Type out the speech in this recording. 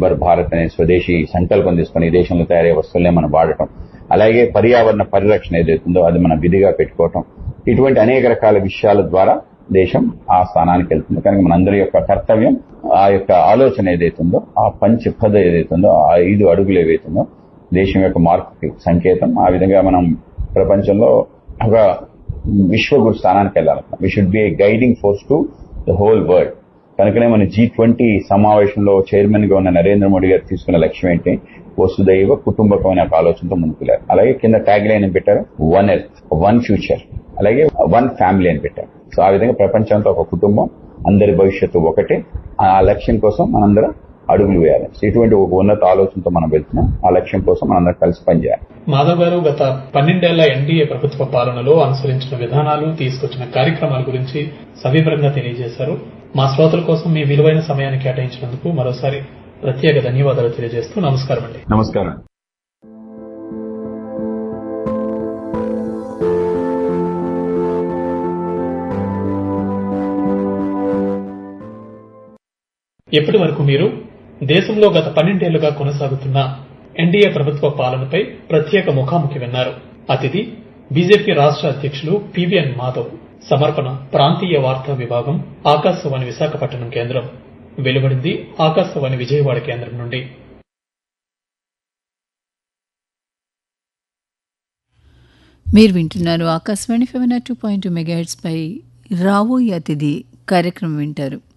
నిర్భర్ భారత్ అనే స్వదేశీ సంకల్పం తీసుకుని ఈ దేశంలో తయారయ్యే వస్తువులనే మనం వాడటం అలాగే పర్యావరణ పరిరక్షణ ఏదైతుందో అది మనం విధిగా పెట్టుకోవటం ఇటువంటి అనేక రకాల విషయాల ద్వారా దేశం ఆ స్థానానికి వెళ్తుంది కనుక మనందరి యొక్క కర్తవ్యం ఆ యొక్క ఆలోచన ఏదైతుందో ఆ పంచ పద ఏదైతుందో ఆ ఐదు అడుగులు ఏవైతుందో దేశం యొక్క మార్పుకి సంకేతం ఆ విధంగా మనం ప్రపంచంలో ఒక విశ్వగురు స్థానానికి వెళ్ళాలి we should be a guiding force to the whole world కనుకనే మన జీ ట్వంటీ సమావేశంలో చైర్మన్ గా ఉన్న నరేంద్ర మోడీ గారు తీసుకున్న లక్ష్యం ఏంటి వసుదైవ కుటుంబకం అనే ఒక ఆలోచనతో ముందుకు వెళ్ళారు అలాగే కింద ట్యాగ్ లైన్ పెట్టారు వన్ ఎర్త్ వన్ ఫ్యూచర్ అలాగే వన్ ఫ్యామిలీ అని పెట్టారు సో ఆ విధంగా ప్రపంచంతో ఒక కుటుంబం అందరి భవిష్యత్తు ఒకటే ఆ లక్ష్యం కోసం మనందరం అడుగులు వేయాలి సో ఇటువంటి ఒక ఉన్నత ఆలోచనతో మనం వెళ్తున్నాం ఆ లక్ష్యం కోసం మనందరం కలిసి పనిచేయాలి మాధవ్ గారు గత పన్నెండేళ్ల ఎన్డీఏ ప్రభుత్వ పాలనలో అనుసరించిన విధానాలు తీసుకొచ్చిన కార్యక్రమాల గురించి సవివరంగా తెలియజేశారు మా శ్రోతల కోసం మీ విలువైన సమయాన్ని కేటాయించినందుకు మరోసారి ప్రత్యేక ధన్యవాదాలు తెలియజేస్తూ నమస్కారం అండి నమస్కారం ఇప్పటి వరకు మీరు దేశంలో గత పన్నెండేళ్లుగా కొనసాగుతున్న ఎన్డీఏ ప్రభుత్వ పాలనపై ప్రత్యేక ముఖాముఖి విన్నారు అతిథి బీజేపీ రాష్ట్ర అధ్యక్షులు పివిఎన్ మాధవ్ సమర్పణ ప్రాంతీయ వార్తా విభాగం ఆకాశవాణి విశాఖపట్నం కేంద్రం వెలువడింది ఆకాశవాణి విజయవాడ కేంద్రం నుండి మీరు వింటున్నారు ఆకాశవాణి ఫెవెన్ టూ పాయింట్ మెగాహెట్స్ పై రావోయే అతిథి కార్యక్రమం వింటారు